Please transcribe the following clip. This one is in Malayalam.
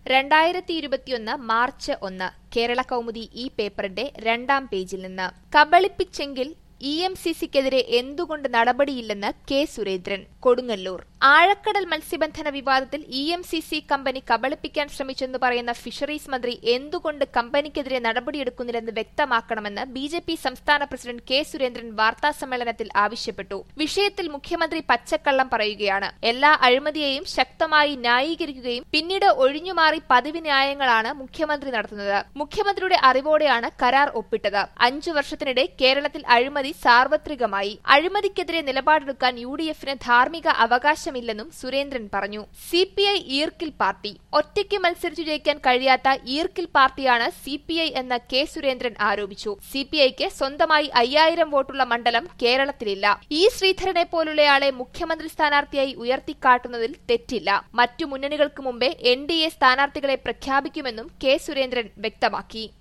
രണ്ടായിരത്തി ഇരുപത്തിയൊന്ന് മാർച്ച് ഒന്ന് കേരള കൗമുദി ഈ പേപ്പറിന്റെ രണ്ടാം പേജിൽ നിന്ന് കബളിപ്പിച്ചെങ്കിൽ ഇ എം സി സിക്കെതിരെ എന്തുകൊണ്ട് നടപടിയില്ലെന്ന് കെ സുരേന്ദ്രൻ കൊടുങ്ങല്ലൂർ ആഴക്കടൽ മത്സ്യബന്ധന വിവാദത്തിൽ E M C C company കബളിപ്പിക്കാൻ ശ്രമിച്ചെന്ന് പറയുന്ന ഫിഷറീസ് മന്ത്രി എന്തുകൊണ്ട് കമ്പനിക്കെതിരെ നടപടിയെടുക്കുന്നില്ലെന്ന് വ്യക്തമാക്കണമെന്ന് ബി ജെ പി സംസ്ഥാന പ്രസിഡന്റ് കെ സുരേന്ദ്രൻ വാർത്താസമ്മേളനത്തിൽ ആവശ്യപ്പെട്ടു വിഷയത്തിൽ മുഖ്യമന്ത്രി പച്ചക്കള്ളം പറയുകയാണ് എല്ലാ അഴിമതിയെയും ശക്തമായി ന്യായീകരിക്കുകയും പിന്നീട് ഒഴിഞ്ഞുമാറി പതിവ് ന്യായങ്ങളാണ് മുഖ്യമന്ത്രി നടത്തുന്നത് മുഖ്യമന്ത്രിയുടെ അറിവോടെയാണ് കരാർ ഒപ്പിട്ടത് അഞ്ചു വർഷത്തിനിടെ കേരളത്തിൽ അഴിമതി സാർവത്രികമായി അഴിമതിക്കെതിരെ നിലപാടെടുക്കാൻ യു ഡി എഫിന് ധാർമ്മിക അവകാശമില്ലെന്നും സുരേന്ദ്രൻ പറഞ്ഞു സി പി ഐ ഈർക്കിൽ പാർട്ടി ഒറ്റയ്ക്ക് മത്സരിച്ചു ജയിക്കാൻ കഴിയാത്ത ഈർക്കിൽ പാർട്ടിയാണ് സി പി ഐ എന്ന് കെ സുരേന്ദ്രൻ ആരോപിച്ചു സി പി ഐക്ക് സ്വന്തമായി അയ്യായിരം വോട്ടുള്ള മണ്ഡലം കേരളത്തിലില്ല ഇ ശ്രീധരനെ പോലുള്ളയാളെ മുഖ്യമന്ത്രി സ്ഥാനാർത്ഥിയായി ഉയർത്തിക്കാട്ടുന്നതിൽ തെറ്റില്ല മറ്റു മുന്നണികൾക്ക് മുമ്പേ എൻ ഡി എ സ്ഥാനാർത്ഥികളെ പ്രഖ്യാപിക്കുമെന്നും കെ സുരേന്ദ്രൻ വ്യക്തമാക്കി